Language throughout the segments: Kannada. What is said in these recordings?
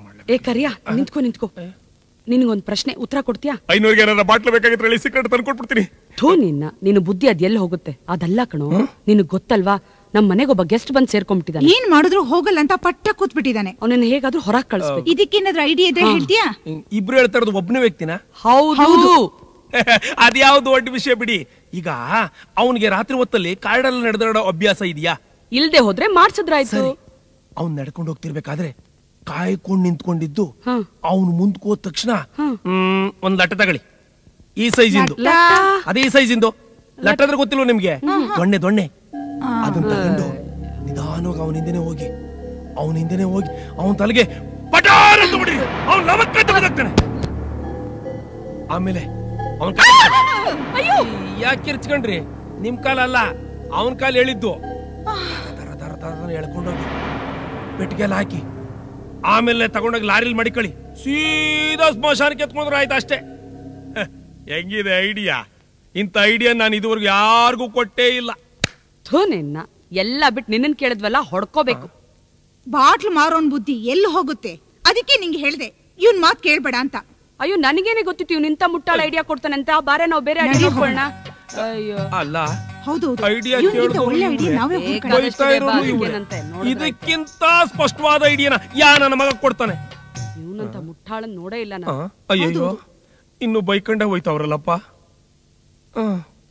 ಏ ಕರಿಯಾ ನಿಂತ್ಕೋ ನಿಂತ್ಕೋ ನಿನಗೊಂದ್ ಪ್ರಶ್ನೆ ಉತ್ತರ ಕೊಡ್ತೀಯಾ ಐನೂರಿಗೆ ಏನಾರ ಬಾಟ್ಲು ಬೇಕಾಗಿದ್ರೆ ಹೇಳಿ ಸೀಕ್ರೆಟ್ ತಂದು ಕೊಟ್ಬಿಡ್ತೀನಿ ಥೂ ನಿನ್ನ ನಿನ್ನ ಬುದ್ಧಿ ಅದ್ ಎಲ್ಲಿ ಹೋಗುತ್ತೆ ಅದಲ್ಲ ಕಣೋ ನಿನಗ್ ಗೊತ್ತಲ್ವಾ ನಮ್ ಮನೆಗೊಬ್ಬ ಗೆಸ್ಟ್ ಬಂದ್ ಸೇರ್ಕೊಂಡ್ಬಿಟ್ಟಿದ್ದಾನೆ ಏನ್ ಮಾಡಿದ್ರು ಹೋಗಲ್ಲ ಅಂತ ಪಟ್ಟ ಕೂತ್ಬಿಟ್ಟಿದ್ದಾನೆ ಅವನನ್ನ ಹೇಗಾದ್ರೂ ಹೊರಗ್ ಕಳಿಸ್ಬೇಕು ಇದಕ್ಕೇನಾದ್ರೂ ಐಡಿಯಾ ಇದ್ರೆ ಹೇಳ್ತೀಯಾ ಇಬ್ರು ಹೇಳ್ತಾ ಇರೋದು ಒಬ್ಬನೇ ವ್ಯಕ್ತಿನ ಹೌದು ಅದ್ಯಾವ್ದು ದೊಡ್ಡ ವಿಷಯ ಬಿಡಿ ಈಗ ಅವನಿಗೆ ರಾತ್ರಿ ಹೊತ್ತಲ್ಲಿ ಕಾಡಲ್ಲಿ ನಡೆದಾಡೋ ಅಭ್ಯಾಸ ಇದೆಯಾ ಇಲ್ದೆ ಹೋದ್ರೆ ಮಾಡ್ಸಿದ್ರಾಯ್ತು ಅವ್ನ್ ನಡ್ಕೊಂಡು ಹೋಗ್ತಿರ್ಬೇಕಾದ್ರೆ ಕಾಯ್ಕೊಂಡ್ ನಿಂತ್ಕೊಂಡಿದ್ದು ಹ. ಅವನು ಮುಂದ್ಕ್ ಹೋದ ತಕ್ಷಣ ಹ್ಮ್ ಒಂದ್ ಲಟ್ಟ ತಗೊಳ್ಳಿ ಈ ಸೈಜ್ ಇಂದು ಲಟ್ಟ? ಅದೇ ಈ ಸೈಜ್ ಇಂದು ಲಟ್ಟ ಅಂದ್ರೆ ಗೊತ್ತಿಲ್ವ ನಿಮ್ಗೆ ದೊಣ್ಣೆ ದೊಣ್ಣೆ ಅದನ್ನ ತಗೊಂಡು ನಿಧಾನವಾಗಿ ಅವನ ಹಿಂದೆನೆ ಹೋಗಿ ಅವನ ಹಿಂದೆನೆ ಹೋಗಿ ಅವನ ತಲೆಗೆ ಪಟಾರ್ ಅಂತ ಬಿಡಿ ಅವ್ನು ನಮಕ್ಕ ತಗೊಂಡಾಗ್ತಾನೆ ಆಮೇಲೆ ಅವನ ಯಾಕೆ ಕಿರ್ಚ್ಕೊಂಡ್ರಿ ನಿಮ್ ಕಾಲ ಅಲ್ಲ ಅವನ ಕಾಲ ಹೇಳಿದ್ದು ತರ ತರ ತರ ತರ ಎಳ್ಕೊಂಡೋಗಿ ಪೆಟ್ಟಿಗೆಲ್ಲ ಹಾಕಿ ಆಮೇಲೆ ತಗೊಂಡೋಗಿ ಲಾರಿಲಿ ಮಡಿಕಳಿ ಸೀದಾ ಸ್ಮಶಾನಕ್ಕೆ ಎತ್ಕೊಂಡ್ರೆ ಆಯ್ತು ಅಷ್ಟೇ ಹ, ಹೆಂಗಿದೆ ಐಡಿಯಾ ಇಂಥ ಐಡಿಯಾ ನಾನು ಇದುವರೆಗೂ ಯಾರಿಗೂ ಕೊಟ್ಟೇ ಇಲ್ಲ ಥೂ ನಿನ್ನ ಎಲ್ಲ ಬಿಟ್ಟು ನಿನ್ನನ್ ಕೇಳಿದ್ವಲ್ಲ ಹೊಡ್ಕೋಬೇಕು ಬಾಟ್ಲು ಮಾರೋನ್ ಬುದ್ಧಿ ಎಲ್ಲಿ ಹೋಗುತ್ತೆ ಅದಕ್ಕೆ ನಿಂಗೆ ಹೇಳ್ದೆ ಇವನ್ ಮಾತ್ ಕೇಳ್ಬೇಡ ಅಂತ ಅಯ್ಯೋ ನನಗೇನೆ ಗೊತ್ತಿತ್ತು ಇವ್ ನಿಂತ ಮುಟ್ಟಾಳ ಐಡಿಯಾ ಕೊಡ್ತಾನೆ ಅಂತ ಬಾರೆ ನಾವು ಬೇರೆ ಐಡಿಯಾ ನೋಡ್ಕೊಳ್ಳೋಣ ಅಯ್ಯೋ ಅಲ್ಲ ಹೌದು ಹೌದು ಐಡಿಯಾ ಇವ್ನಿಗಿಂತ ಒಳ್ಳೆ ಐಡಿಯಾ ನಾವೇ ಹುಡ್ಕೊಳ್ಳೋಣ. ಬೈತಾ ಇರೋನು ಇವ್ನೇ. ಅದಕ್ಕೇನಂತೆ, ನೋಡಿದ್ರೆ ಇದಕ್ಕಿಂತ ಸ್ಪಷ್ಟವಾದ ಐಡಿಯಾನ ಯಾ ನನ್ನ ಮಗ ಕೊಡ್ತಾನೆ ಇವನಂತ ಮುಟ್ಟಾಳನ್ ನೋಡೇ ಇಲ್ಲ ಆ, ನಾನು ಅಯ್ಯಯ್ಯೋ ಇನ್ನು ಬೈಕಂಡೆ ಹೋಯ್ತವ್ರಲ್ಲಪ್ಪ ಆ.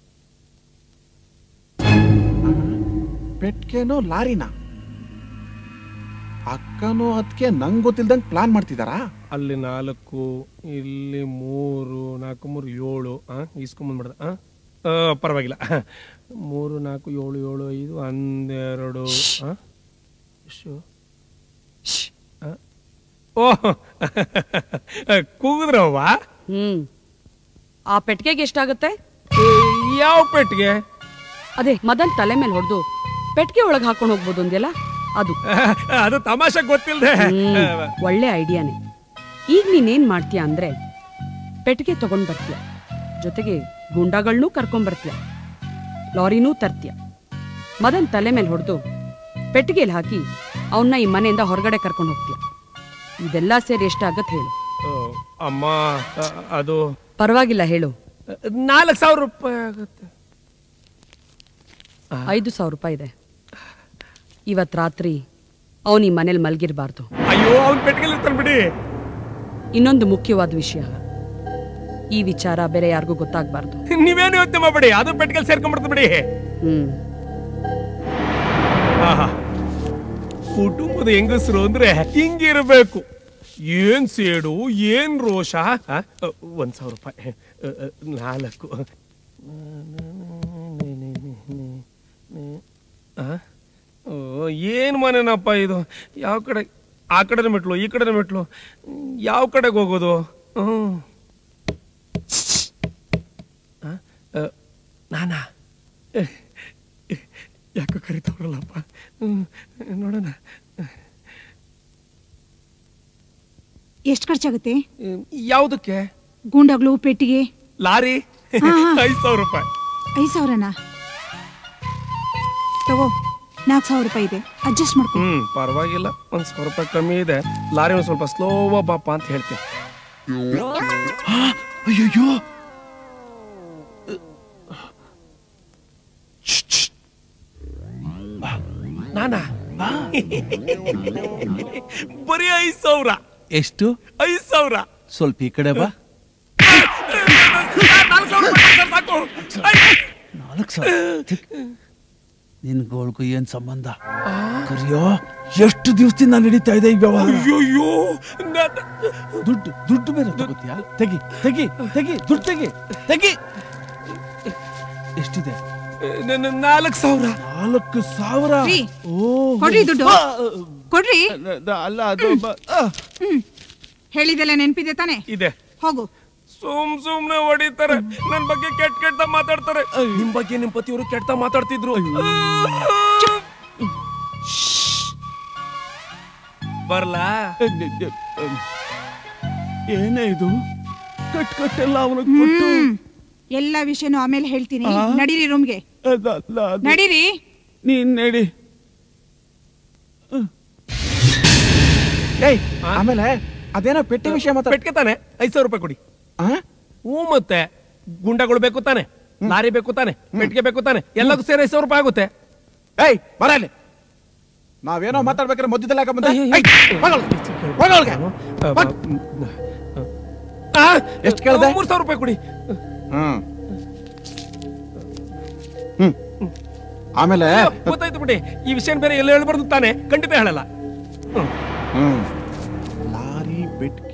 ಪೆಟ್ಗೆನೋ ಲಾರಿನ ಅಕ್ಕನೋ ಅದಕ್ಕೆ ನಂಗೆ ಗೊತ್ತಿಲ್ದಂಗೆ ಪ್ಲಾನ್ ಮಾಡ್ತಿದಾರಾ ಅಲ್ಲಿ ನಾಲ್ಕು ಇಲ್ಲಿ ಮೂರು ನಾಲ್ಕು ಮೂರು ಏಳು ಆ ಇಸ್ಕೊಂಬಂದ್ಬಿಡ್ದ ಆ ಆ, ಪರವಾಗಿಲ್ಲ ಮೂರು ನಾಲ್ಕು ಏಳು ಏಳು ಐದು ಹನ್ನೆರಡು ಆ? ಎಷ್ಟು ಆ? ಓಹ್ ಕೂಗಿದ್ರವ್ವ ಹ್ಮ್ ಆ ಪೆಟ್ಟಿಗೆಗೆ ಎಷ್ಟಾಗುತ್ತೆ ಯಾವ ಪೆಟ್ಟಿಗೆ ಅದೇ ಮದನ್ ತಲೆ ಮೇಲೆ ಹೊಡೆದು ಪೆಟ್ಟಿಗೆ ಒಳಗೆ ಹಾಕೊಂಡು ಹೋಗ್ಬೋದು ಅಂದ್ಯಲ್ಲ ಅದು ಅದು ತಮಾಷೆ ಗೊತ್ತಿಲ್ದೆ ಹ್ಮ್, ಒಳ್ಳೆ ಐಡಿಯಾನೇ ಈಗ ನೀನೇನ್ ಮಾಡ್ತೀಯ ಅಂದ್ರೆ ಪೆಟ್ಟಿಗೆ ತಗೊಂಡ್ ಬರ್ತೀಯ ಜೊತೆಗೆ ಗುಂಡಾಗಳನ್ನೂ ಕರ್ಕೊಂಡ್ ಬರ್ತೀಯ ಲಾರಿನೂ ತರ್ತೀಯ ಮದನ್ ತಲೆ ಮೇಲೆ ಹೊಡೆದು ಪೆಟ್ಟಿಗೆಲಿ ಹಾಕಿ ಅವನ್ನ ಈ ಮನೆಯಿಂದ ಹೊರಗಡೆ ಕರ್ಕೊಂಡು ಹೋಗ್ತೀಯ ಇದೆಲ್ಲ ಸೇರಿ ಎಷ್ಟಾಗತ್ತೆ ಹೇಳು ಓ, ಅಮ್ಮ ಅ, ಅದು ಪರವಾಗಿಲ್ಲ ಹೇಳು ನಾಲ್ಕು ಸಾವಿರ ರೂಪಾಯಿ ಆಗುತ್ತೆ ಐದು ಸಾವಿರ ರೂಪಾಯಿ ಇದೆ ಇವತ್ ರಾತ್ರಿ ಅವನು ಈ ಮನೇಲಿ ಮಲ್ಗಿರ್ಬಾರ್ದು ಅಯ್ಯೋ ಅವ್ನ ಪೆಟ್ಟಿಗೆಲ್ಲಿ ಇರ್ತಾನೆ ಬಿಡಿ ಇನ್ನೊಂದು ಮುಖ್ಯವಾದ ವಿಷಯ ಈ ವಿಚಾರ ಬೇರೆ ಯಾರಿಗೂ ಗೊತ್ತಾಗ್ಬಾರ್ದು ನೀವೇನು ಯೋಚನೆ ಮಾಡಬೇಡಿ ಅದು ಪೆಟ್ಟಿಗೆಲ್ ಸೇರ್ಕೊಂಡ್ಬಿಡ್ತು ಬಿಡಿ ಹ್ಮ್ ಆಹಾ. ಕುಟುಂಬದ ಹೆಂಗಸರು ಅಂದ್ರೆ ಹಿಂಗಿರ್ಬೇಕು ಏನ್ ಸೇಡು ಏನ್ ರೋಷ ಆ? ಅ, ಒಂದ್ ಸಾವಿರ ರೂಪಾಯಿ ಅ, ಅ, ನಾಲ್ಕು ಆ? ಓ, ಏನ್ ಮನೆನಪ್ಪ ಇದು ಯಾವ ಕಡೆ ಆ ಕಡೆ ಮೆಟ್ಲು ಈ ಕಡೆ ಮೆಟ್ಲು ಯಾವ ಕಡೆಗೆ ಹೋಗೋದು ಹ್ಮ್ ಆ? ಅ, ನಾನಾ ಯಾಕೋ ಕರಿತವ್ರಲ್ಲಪ್ಪ ಹ್ಮ್, ನೋಡೋಣ ಎಷ್ಟ್ ಖರ್ಚಾಗುತ್ತೆ ಹ್ಮ್, ಯಾವ್ದಕ್ಕೆ ಗೂಂಡಾಗ್ಲು ಪೆಟ್ಟಿಗೆ ಲಾರಿ ಹಾ, ಹಾ. ಐದ್ ಸಾವಿರ ರೂಪಾಯಿ ಐದ್ ಸಾವಿರನಾ ತಗೋ ನಾಲ್ಕು ಸಾವಿರ ರೂಪಾಯಿ ಇದೆ ಅಡ್ಜಸ್ಟ್ ಮಾಡ್ಕೊ ಹ್ಮ್ ಪರವಾಗಿಲ್ಲ ಒಂದ್ ಸಾವಿರ ರೂಪಾಯಿ ಕಮ್ಮಿ ಇದೆ ಲಾರಿ ಒಂದ್ ಸ್ವಲ್ಪ ಸ್ಲೋವ ಬಾಪ ಅಂತ ಹೇಳ್ತೀನಿ ಅಯ್ಯಯ್ಯೋ ನಾನಾ ಬರೀ ಐದ್ ಸಾವಿರ ಎಷ್ಟು ಐದ್ ಸಾವಿರ ಸ್ವಲ್ಪ ಈ ಕಡೆ ಬಾ ನಾಲ್ಕು ಸಾವಿರ ರೂಪಾಯಿ ಸರ್ ಸಾಕು ಐ- ನಾಲ್ಕು ಸಾವಿರ ನಿನ್ಗೋಳ್ಗೂ ಏನ್ ಸಂಬಂಧ ಕರಿಯೋ ಎಷ್ಟು ದಿವಸದಿಂದ ನಡೀತಾ ಇದೆ ಈ ವ್ಯವಹಾರ ಅಯ್ಯಯ್ಯೋ ನನ್ನ- ದುಡ್ಡು ದುಡ್ಡು ಬೇರೆ ತಗೋತೀಯಾ ತೆಗಿ ತೆಗಿ ತೆಗಿ ದುಡ್ಡು ತೆಗಿ ತೆಗಿ ಎಷ್ಟಿದೆ ನನ್ನ ನಾಲ್ಕು ಸಾವಿರ ನಾಲ್ಕು ಸಾವಿರ ರೀ, ಓ ಕೊಡ್ರಿ ದುಡ್ಡು ಕೊಡ್ರಿ ಅಲ್ಲ ಅದು ಬ- ಆ. ಹ್ಮ್ ಹೇಳಿದೆಲ್ಲ ನೆನ್ಪಿದೆ ತಾನೆ ಇದೆ ಹೋಗು ಸುಮ್ ಸುಮ್ನೆ ಹೊಡಿತಾರೆ ನನ್ ಬಗ್ಗೆ ಕೆಟ್ಟ ಕೆಟ್ಟ ಮಾತಾಡ್ತಾರೆ ನಿಮ್ ಬಗ್ಗೆ ನಿಮ್ ಪತಿಯವರು ಕೆಟ್ಟ ಮಾತಾಡ್ತಿದ್ರು ಬರ್ಲಾ ಏನೇ ಇದು ಕಟ್ ಕಟ್ಟೆಲ್ಲ ಅವನಿಗೆ ಕೊಟ್ಟು ಹ್ಮ್ ಎಲ್ಲ ವಿಷಯನೂ ಆಮೇಲೆ ಹೇಳ್ತೀನಿ ನಡೀರಿ ರೂಮ್ಗೆ ಅದಲ್ಲ ಅದು. ನಡೀರಿ ನೀನ್ ನಡಿ ಏಯ್ ಆಮೇಲೆ ಅದೇನೋ ಪೆಟ್ಟಿ ವಿಷಯ ಮಾತಾಡ ಪೆಟ್ಗೆ ತಾನೆ ಐದು ಸಾವಿರ ರೂಪಾಯಿ ಕೊಡಿ ಹ್ಞೂ ಮತ್ತೆ ಗುಂಡಗಳು ಬೇಕು ತಾನೆ ಲಾರಿ ಬೇಕು ತಾನೆ ಪೆಟ್ಟಿಗೆ ಬೇಕು ತಾನೆ ಎಲ್ಲದಕ್ಕೂ ಸೇರಿ ಐದು ಸಾವಿರ ರೂಪಾಯಿ ಆಗುತ್ತೆ ಏಯ್ ಬರ ಇಲ್ಲಿ ನಾವೇನೋ ಮಾತಾಡ್ಬೇಕಾದ್ರೆ ಮಧ್ಯದಲ್ಲಿ ಯಾಕೆ ಬಂದೆ ಅಯ್ಯೋ, ಏಯ್, ಹೋಗೊಳಗೆ. ಹೋಗೊಳಗೆ. ಹೋಗ್. ಎಷ್ಟ್ ಕೇಳ್ದೆ? ಮೂರು ಸಾವಿರ ರೂಪಾಯಿ ಕೊಡಿ ಹ್ಮ್ ಹ್ಮ್ ಆಮೇಲೆ ಅಯ್ಯೋ, ಗೊತ್ತಾಯ್ತು ಬಿಡಿ ಈ ವಿಷಯ ಬೇರೆ ಎಲ್ಲ ಹೇಳ್ಬಾರ್ದು ತಾನೆ ಖಂಡಿತ ಹೇಳಲ್ಲ ಹ್ಮ್. ಹ್ಮ್ ಲಾರಿ ಪೆಟ್ಗೆ